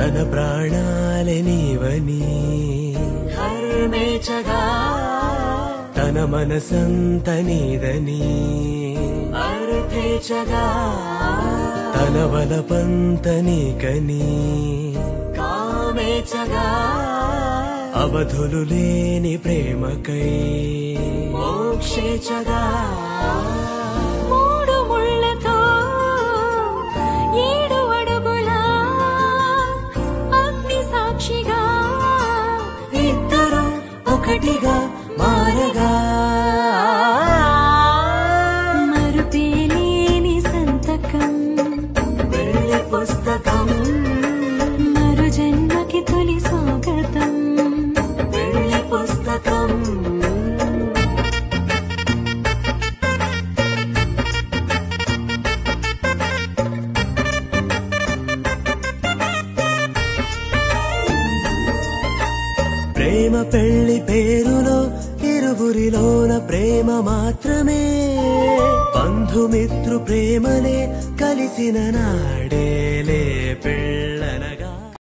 తన ప్రాణాలే నీవని హర్మేచగా తన మనసంత నీదని అర్థేచగా తన వలపంత నీకని కామేచగా అవధులు లేని ప్రేమకై మోక్షేచగా మూడు ముళ్ళతో ఏడు అడుగుల అగ్ని సాక్షిగా ఇద్దరు ఒకటిగా మారగా మరుపేలేని సంతకం వెళ్ళి పుస్తకం మరు జన్మకి తొలి స్వాగతం వెళ్ళి పుస్తకం ప్రేమ పెళ్లి పేరులో ఇరువురిలోన ప్రేమ మాత్రమే బంధుమిత్రు ప్రేమలే కలిసిన నాడేలే పెళ్ళనగా